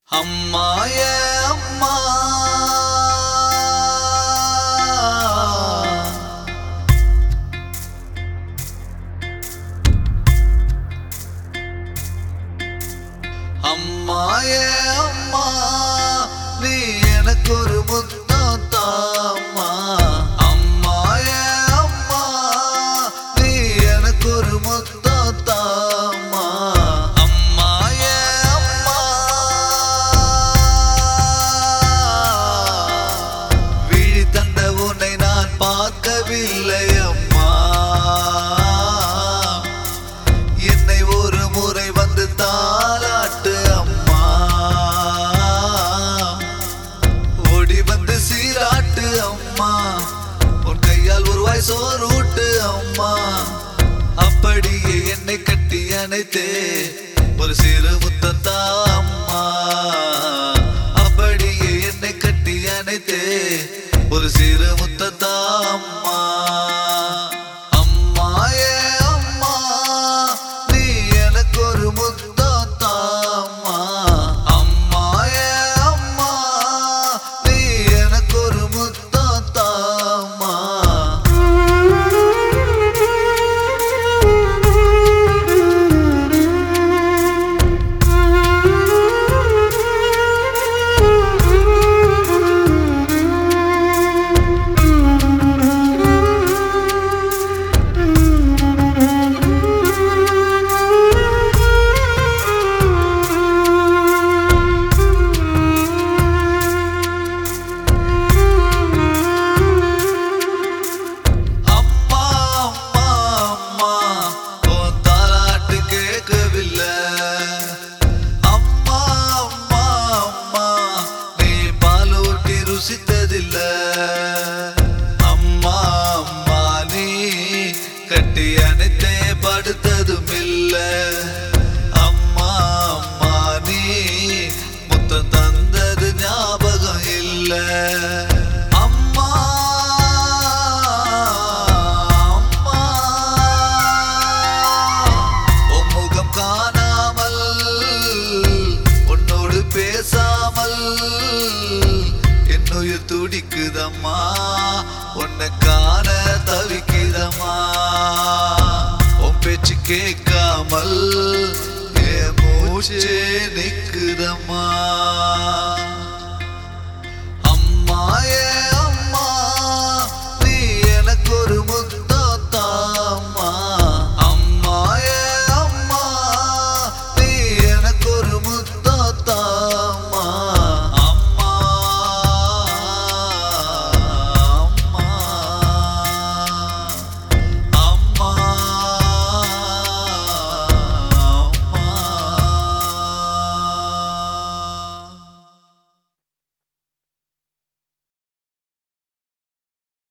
அம்மா ஏ அம்மா அம்மா ஏ அம்மா நீ எனக்கு ஒரு முத்தம் தாம்மா அம்மா ஏ அம்மா நீ எனக்கு ஒரு முத்தம் தாம்மா அம்மா ஏ அம்மா விழி தந்த உன்னை நான் பார்க்கவில்லை அம்மா என்னை ஒரு முறை வந்து தாளாட்டு அம்மா ஓடி வந்து சீராட்டு அம்மா உன் கையால் ஒரு வாய் சோறூட்டு அம்மா அப்படியே என்னை கட்டி அணைத்தே ஒரு சிறு முத்தத்தா அம்மா அப்படியே என்னை கட்டி அணைத்தே ஒரு சிறு முத்தத்தா அம்மா அம்மா ஏ அம்மா நீ எனக்கு ஒரு முத்தம் தாம்மா அம்மா ஏ அம்மா நீ எனக்கு ஒரு முத்தம் தாம்மா அம்மா அம்மா அம்மா உன் தாலாட்டு கேட்கவில்லை அம்மா அம்மா அம்மா நீ பாலூட்டி ருசித்ததில்ல அம்மா அம்மா நீ கட்டி அணைத்தே படுத்ததும் இல்ல அம்மா அம்மா நீ முத்தம் தந்தது ஞாபகம் இல்ல அம்மா அம்மா உன் முகம் காணாமல் உன்னோடு பேசாமல் என் உயிர் துடிக்குதம்மா உன்னை காண தவிக்குதம்மா உன் பேச்சு கேட்காமல் என் மூச்சே நிக்குதம்மா